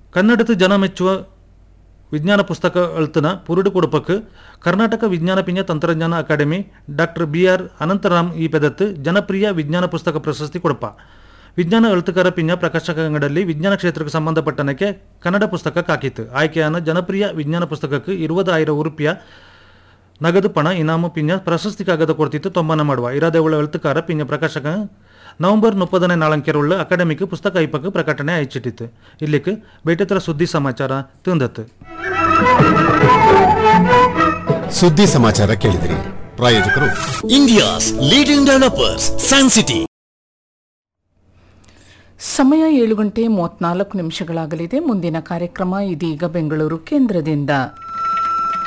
ಕನ್ನಡದ ಜನ ಮೆಚ್ಚುವ ವಿಜ್ಞಾನ ಪುಸ್ತಕ ಅಳ್ತನ ಪುರುಡು ಕೊಡುಪಕ್ಕೆ ಕರ್ನಾಟಕ ವಿಜ್ಞಾನ ಪಿಂಜ ತಂತ್ರಜ್ಞಾನ academy doctor B R Anantharam ಈ ಪೆದತ್ತು ಜನಪ್ರಿಯ ವಿಜ್ಞಾನ ಪುಸ್ತಕ ಪ್ರಶಸ್ತಿ ಕೊಡಪ ವಿಜ್ಞಾನ ಅಳ್ತುಕಾರ ಪಿಂಜ ಪ್ರಕಾಶಕಂಗಡಲ್ಲಿ ವಿಜ್ಞಾನ ಕ್ಷೇತ್ರಕ್ಕೆ ಸಂಬಂಧಪಟ್ಟನಕ್ಕೆ ಕನ್ನಡ ಪುಸ್ತಕ ಕಾಕಿತ್ತು ಆಯ್ಕೆಯಾನ ಜನಪ್ರಿಯ ವಿಜ್ಞಾನ ಪುಸ್ತಕಕ್ಕೆ ಇರುವದಾಯಿರ ಉರುಪಿಯ ನಗದು ಪಣ ಇನಾಮು ಪಿಂಜ ಪ್ರಶಸ್ತಿ ಕಾಗದ ಕೊಡ್ತಿತ್ತು ತೊಂಬನ ಮಾಡುವ ಇರಾದೇವುಳ ಎಳ್ತುಕಾರ ಪಿಂಜ ಪ್ರಕಾಶಕ ನವೆಂಬರ್ ಮುಪ್ಪದನೇ ನಾಳಂಕೆರುಳ್ಳ ಅಕಾಡೆಮಿಕ್ ಪುಸ್ತಕ ಐಪಕ್ಕೆ ಪ್ರಕಟಣೆ ಅಯಚಿಟ್ಟಿತ್ತು ಇಲ್ಲಿಕ್ ಬೇಟೆತ್ರ ಸುದ್ದಿ ಸಮಾಚಾರ ತಿಂದತ್ತು ಸುದ್ದಿ ಸಮಾಚಾರ ಕೇಳಿದಿರಿ ಪ್ರಾಯೋಜಕರು India's leading developers, Sun City. ಸಮಯ ಏಳು ಗಂಟೆ ಮೂವತ್ನಾಲ್ಕು ನಿಮಿಷಗಳಾಗಲಿದೆ ಮುಂದಿನ ಕಾರ್ಯಕ್ರಮ ಇದೀಗ ಬೆಂಗಳೂರು ಕೇಂದ್ರದಿಂದ